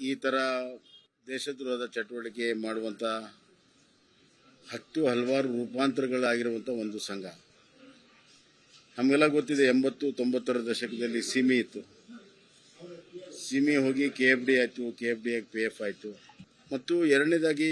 ಈ ಥರ ದೇಶದ್ರೋಹದ ಚಟುವಟಿಕೆ ಮಾಡುವಂಥ ಹತ್ತು ಹಲವಾರು ರೂಪಾಂತರಗಳಾಗಿರುವಂಥ ಒಂದು ಸಂಘ ನಮಗೆಲ್ಲ ಗೊತ್ತಿದೆ ಎಂಬತ್ತು ತೊಂಬತ್ತರ ದಶಕದಲ್ಲಿ ಸಿಮಿ ಇತ್ತು ಸಿಮಿ ಹೋಗಿ ಕೆ ಎಫ್ ಡಿ ಆಯಿತು K F D P F I ಮತ್ತು ಎರಡನೇದಾಗಿ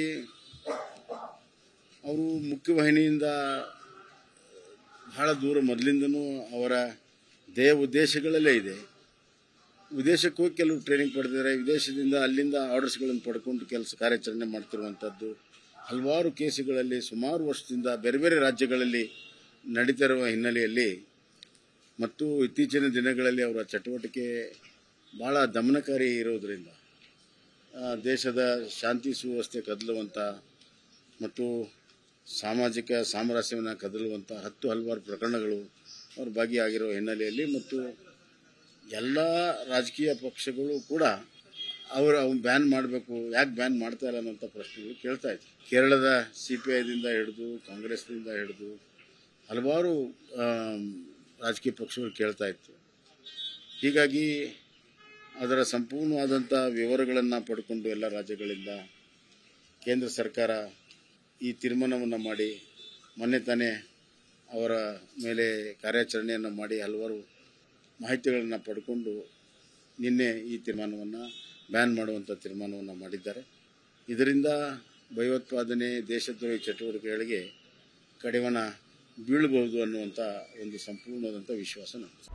ಅವರು ಮುಖ್ಯವಾಹಿನಿಯಿಂದ ಬಹಳ ದೂರ ಮೊದಲಿಂದನೂ ಅವರ ದೇಹ ಉದ್ದೇಶಗಳಲ್ಲೇ ಇದೆ ವಿದೇಶಕ್ಕೆ ಹೋಗಿ ಕೆಲವು ಟ್ರೈನಿಂಗ್ ಪಡೆದಿದ್ದಾರೆ ವಿದೇಶದಿಂದ ಅಲ್ಲಿಂದ ಆರ್ಡರ್ಸ್ಗಳನ್ನು ಪಡ್ಕೊಂಡು ಕೆಲಸ ಕಾರ್ಯಾಚರಣೆ ಮಾಡ್ತಿರುವಂಥದ್ದು ಹಲವಾರು ಕೇಸುಗಳಲ್ಲಿ ಸುಮಾರು ವರ್ಷದಿಂದ ಬೇರೆ ಬೇರೆ ರಾಜ್ಯಗಳಲ್ಲಿ ನಡೀತಿರುವ ಹಿನ್ನೆಲೆಯಲ್ಲಿ ಮತ್ತು ಇತ್ತೀಚಿನ ದಿನಗಳಲ್ಲಿ ಅವರ ಚಟುವಟಿಕೆ ಭಾಳ ದಮನಕಾರಿ ಇರೋದರಿಂದ ಆ, ದೇಶದ ಶಾಂತಿ ಸುವ್ಯವಸ್ಥೆ ಕದಲುವಂಥ ಮತ್ತು ಸಾಮಾಜಿಕ ಸಾಮರಸ್ಯವನ್ನು ಕದಲುವಂಥ ಹತ್ತು ಹಲವಾರು ಪ್ರಕರಣಗಳು ಅವ್ರ ಭಾಗಿಯಾಗಿರೋ ಹಿನ್ನೆಲೆಯಲ್ಲಿ ಮತ್ತು ಎಲ್ಲ ರಾಜಕೀಯ ಪಕ್ಷಗಳು ಕೂಡ ಅವರು ಅವ್ನು ಬ್ಯಾನ್ ಮಾಡಬೇಕು ಯಾಕೆ ಬ್ಯಾನ್ ಮಾಡ್ತಾ ಇಲ್ಲ ಅನ್ನೋಂಥ ಪ್ರಶ್ನೆಗಳು ಕೇಳ್ತಾ ಇದ್ರು ಕೇರಳದ ಸಿ ಪಿ ಐದಿಂದ ಹಿಡಿದು ಕಾಂಗ್ರೆಸ್ನಿಂದ ಹಿಡಿದು ಹಲವಾರು ಆಮ್, ರಾಜಕೀಯ ಪಕ್ಷಗಳು ಕೇಳ್ತಾ ಇತ್ತು ಹೀಗಾಗಿ ಅದರ ಸಂಪೂರ್ಣವಾದಂಥ ವಿವರಗಳನ್ನು ಪಡ್ಕೊಂಡು ಎಲ್ಲ ರಾಜ್ಯಗಳಿಂದ ಕೇಂದ್ರ ಸರ್ಕಾರ ಈ ತೀರ್ಮಾನವನ್ನು ಮಾಡಿ ಮೊನ್ನೆ ತಾನೇ ಅವರ ಮೇಲೆ ಕಾರ್ಯಾಚರಣೆಯನ್ನು ಮಾಡಿ ಹಲವಾರು ಮಾಹಿತಿಗಳನ್ನು ಪಡ್ಕೊಂಡು ನಿನ್ನೆ ಈ ತೀರ್ಮಾನವನ್ನು ಬ್ಯಾನ್ ಮಾಡುವಂಥ ತೀರ್ಮಾನವನ್ನು ಮಾಡಿದ್ದಾರೆ ಇದರಿಂದ ಭಯೋತ್ಪಾದನೆ ದೇಶದ್ರೋಹಿ ಚಟುವಟಿಕೆಗಳಿಗೆ ಕಡಿವಾಣ ಬೀಳಬಹುದು ಅನ್ನುವಂಥ ಒಂದು ಸಂಪೂರ್ಣವಾದಂಥ ವಿಶ್ವಾಸ ನಮ್ಮದು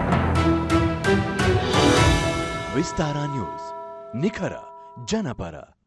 ವಿಸ್ತಾರ ನ್ಯೂಸ್ ನಿಖರ ಜನಪರ